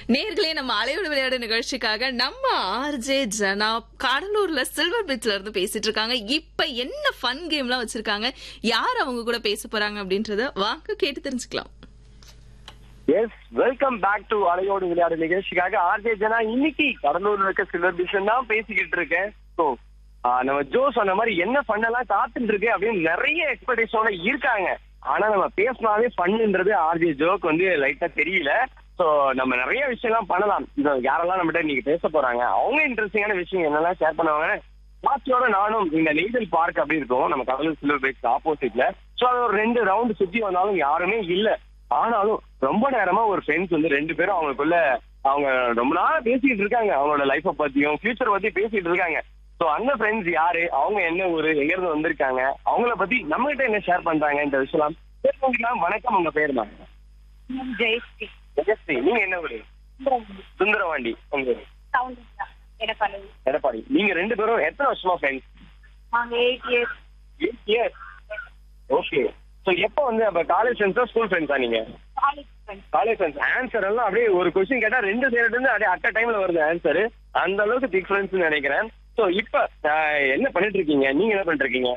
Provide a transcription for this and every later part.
நேர்களே நம்ம அலையோட விளையாடு நிகழ்ச்சிக்காக நம்ம ஆர்ஜே ஜனா கடலூர்ல சில்வர் பீச்ல இருந்து பேசிட்டு இருக்காங்க இப்ப என்ன ஃபன் கேம்லாம் வச்சிருக்காங்க யார் அவங்க கூட பேச போறாங்க அப்படின்றத வாங்க கேட்டு தெரிஞ்சுக்கலாம் எஸ் வெல்கம் பேக் டு அலையோடு விளையாடு நிகழ்ச்சிக்காக ஆர்ஜே ஜனா இன்னைக்கு கடலூர்ல இருக்க சில்வர் பீச் தான் பேசிக்கிட்டு இருக்கேன் ஸோ நம்ம ஜோ சொன்ன மாதிரி என்ன பண்ணலாம் காத்துட்டு இருக்கு அப்படின்னு நிறைய எக்ஸ்பெக்டேஷனோட இருக்காங்க ஆனா நம்ம பேசினாவே பண்ணுன்றது ஆர்ஜே ஜோக்கு வந்து லைட்டா தெரியல ஸோ நம்ம நிறைய விஷயம்லாம் பண்ணலாம் இது யாரெல்லாம் நம்மகிட்ட இன்னைக்கு பேச போறாங்க அவங்க இன்ட்ரெஸ்டிங்கான விஷயம் என்னெல்லாம் ஷேர் பண்ணுவாங்க பாத்தியோட நானும் இந்த நெய்தல் பார்க் அப்படி இருக்கும் நம்ம கடலூர் சில்வர் பீச் ஆப்போசிட்ல ஸோ அது ஒரு ரெண்டு ரவுண்டு சுத்தி வந்தாலும் யாருமே இல்ல ஆனாலும் ரொம்ப நேரமா ஒரு ஃப்ரெண்ட்ஸ் வந்து ரெண்டு பேரும் அவங்களுக்குள்ள அவங்க ரொம்ப நாளா பேசிட்டு இருக்காங்க அவங்களோட லைஃப பத்தியும் ஃபியூச்சர் பத்தி பேசிட்டு இருக்காங்க சோ அந்த ஃப்ரெண்ட்ஸ் யாரு அவங்க என்ன ஊரு எங்க இருந்து வந்திருக்காங்க அவங்கள பத்தி நம்ம கிட்ட என்ன ஷேர் பண்றாங்க இந்த விஷயம் பேசுறதுலாம் வணக்கம் உங்க பேர் தான் ஜெயஸ்ரீ ஜெயஸ்ரீ நீங்க என்ன ஊரு சுந்தரவாண்டி உங்க ஊரு சவுண்ட் எடப்பாடி எடப்பாடி நீங்க ரெண்டு பேரும் எத்தனை வருஷமா ஃப்ரெண்ட்ஸ் நாங்க eight years eight years okay so எப்போ வந்து அப்ப காலேஜ் ஃப்ரெண்ட்ஸா ஸ்கூல் ஃப்ரெண்ட்ஸா நீங்க college friends college friends answer எல்லாம் அப்படியே ஒரு கொஸ்டின் கேட்டா ரெண்டு சைடு இருந்து அப்படியே அட் டைம்ல வருது ஆன்சர் அந்த அளவுக்கு திக் ஃப்ரெண்ட்ஸ் நினைக்கிறேன் சோ இப்ப ஆஹ், என்ன பண்ணிட்டு இருக்கீங்க நீங்க என்ன பண்ணிட்டு இருக்கீங்க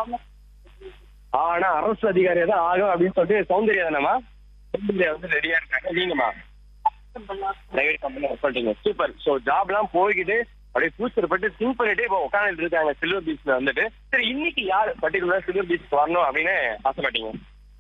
ஆனா அரசு அதிகாரியா தான் ஆகும் அப்படின்னு சொல்லிட்டு சௌந்தர்யா தானமா சௌந்தர்யா வந்து ரெடியா இருக்காங்க நீங்கம்மா பிரைவேட் கம்பெனி ஒர்க் பண்றீங்க சூப்பர் சோ ஜாப்லாம் போய்கிட்டு அப்படியே ஃபியூச்சர் பட்டு திங்க் பண்ணிட்டு இப்போ உட்காந்துட்டு இருக்காங்க சில்வர் பீச்ல வந்துட்டு சரி இன்னைக்கு யார் பர்டிகுலரா சில்வர் பீச் வரணும் அப்படின்னு ஆசைப்பட்டீங்க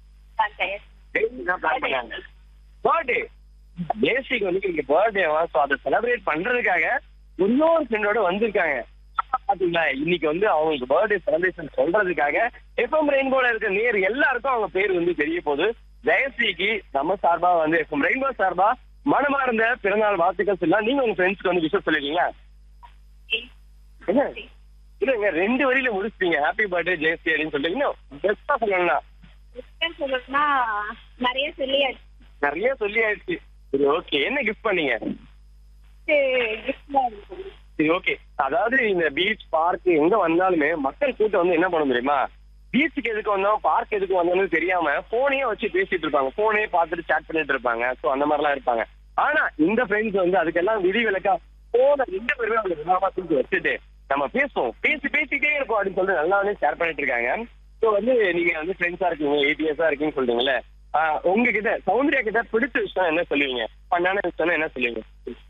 பர்த்டே பேசிக் வந்து இன்னைக்கு பர்த்டேவா ஸோ அதை செலிப்ரேட் பண்றதுக்காக இன்னொரு ஃப்ரெண்டோட வந்திருக்காங்க பாத்தீங்களா இன்னைக்கு வந்து அவங்களுக்கு பர்த்டே செலிப்ரேஷன் சொல்றதுக்காக எஃப்எம் ரெயின்போல இருக்க நேர் எல்லாருக்கும் அவங்க பேர் வந்து தெரிய போகுது ஜெயஸ்ரீக்கு நம்ம சார்பா வந்து எஃப்எம் ரெயின்போ சார்பா மனமார்ந்த பிறந்தநாள் வாழ்த்துக்கள் சொல்லலாம் நீங்க உங்க ஃப்ரெண்ட்ஸ்க்கு வந்து விஷயம் சொல்லிருக்கீங்களா என்ன இல்லைங்க ரெண்டு வரியில முடிச்சிட்டீங்க ஹாப்பி பர்த்டே ஜெயஸ்ரீ அப்படின்னு சொல்லிட்டு இன்னும் பெஸ்டா சொல்லணும்னா சொல்லணும்னா நிறைய சொல்லியாச்சு நிறைய சொல்லி ஆயிடுச்சு சரி ஓகே என்ன கிஃப்ட் பண்ணீங்க கிஃப்ட்லாம் இருக்கு சரி ஓகே அதாவது இந்த பீச் பார்க் எங்க வந்தாலுமே மக்கள் கூட்டம் வந்து என்ன பண்ணும் தெரியுமா பீச்சுக்கு எதுக்கு வந்தோம் பார்க் எதுக்கு வந்தோம்னு தெரியாம போனையே வச்சு பேசிட்டு இருப்பாங்க போனே பார்த்துட்டு chat பண்ணிட்டு இருப்பாங்க சோ அந்த மாதிரிலாம் இருப்பாங்க ஆனா இந்த ஃப்ரெண்ட்ஸ் வந்து அதுக்கெல்லாம் விதி விலக்கா போன ரெண்டு பேருமே அவங்க விதமா தூக்கி வச்சுட்டு நம்ம பேசுவோம் பேசி பேசிக்கிட்டே இருப்போம் அப்படின்னு சொல்லிட்டு நல்லாவே ஷேர் பண்ணிட்டு இருக்காங்க சோ வந்து நீங்க வந்து ஃப்ரெண்ட்ஸா இருக்கீங்க எயிட் இயர்ஸா இருக்கீங்கன்னு சொல்றீங்கல்ல ஆஹ் உங்ககிட்ட சௌந்தர்யா கிட்ட பிடிச்ச விஷயம் என்ன சொல்லுவீங்க பண்ணான விஷயம் என்ன சொல்லுவீங்க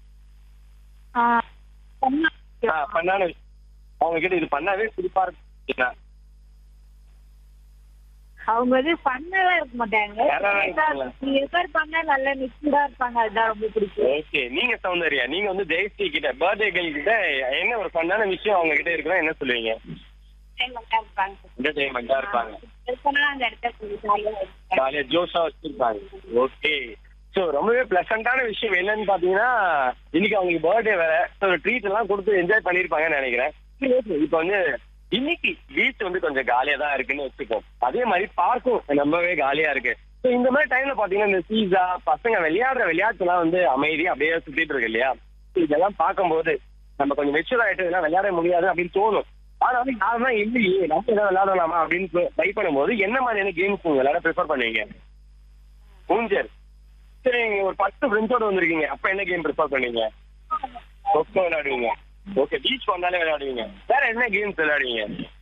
ஆ, பண்ணான விஷயம். அவங்க கிட்ட இது பண்ணாவே சிரிப்பா இருக்கு அவங்க வந்து ஃபன்னெல்லாம் இருக்க மாட்டாங்க யாராவது இருப்பாங்களா? ரிப்பேர் பண்ணா நல்லா நிச்சயதா இருப்பாங்க அதுதான் ரொம்ப பிடிக்கும் ஓகே நீங்க சௌந்தர்யா நீங்க வந்து ஜெயஸ்ரீ கிட்ட பர்த்டே கேர்ள் கிட்ட என்ன ஒரு பண்ணான விஷயம் அவங்க கிட்ட இருக்குன்னா என்ன சொல்லுவீங்க Entertainment-ஆ இருப்பாங்க என்டர்டைன்மெண்டா இருப்பாங்க இருக்கனா அந்த இடத்துல கொஞ்சம் ஜாலியா இருப்பாங்க ஜாலியா ஜோஷா வச்சிருப்பாங்க ஓகே சோ ரொம்பவே பிளசண்டான விஷயம் என்னன்னு பாத்தீங்கன்னா இன்னைக்கு அவங்களுக்கு பர்த்டே வேற ஸோ ட்ரீட் எல்லாம் கொடுத்து என்ஜாய் பண்ணிருப்பாங்கன்னு நினைக்கிறேன் சரி, okay. இப்போ வந்து இன்னைக்கு பீச் வந்து கொஞ்சம் காலியா தான் இருக்குன்னு வச்சுப்போம் அதே மாதிரி பார்க்கும் ரொம்பவே காலியா இருக்கு ஸோ இந்த மாதிரி டைம்ல பாத்தீங்கன்னா இந்த சீசா பசங்க விளையாடுற விளையாட்டுலாம் வந்து அமைதியா அப்படியே சுத்திட்டு இருக்கு இல்லையா So இதெல்லாம் பார்க்கும்போது நம்ம கொஞ்சம் மெச்சூர் ஆயிட்டு இதெல்லாம் விளையாட முடியாது அப்படின்னு தோணும் ஆனாலும் யாருன்னா இல்லையே நம்ம ஏதாவது விளையாடலாமா அப்படின்னு ட்ரை பண்ணும்போது என்ன மாதிரியான கேம்ஸ் நீங்க விளையாட ப்ரிஃபர் பண்ணுவீங்க ஊஞ்சல் சரி நீங்க ஒரு பத்து ஃப்ரெண்ட்ஸோட வந்திருக்கீங்க அப்ப என்ன கேம் ப்ரிஃபர் பண்ணுவீங்க கொக்கோ விளையாடுவீங்க ஓகே பீச் வந்தாலே விளையாடுவீங்க வேற என்ன கேம்ஸ் விளையாடுவீங்க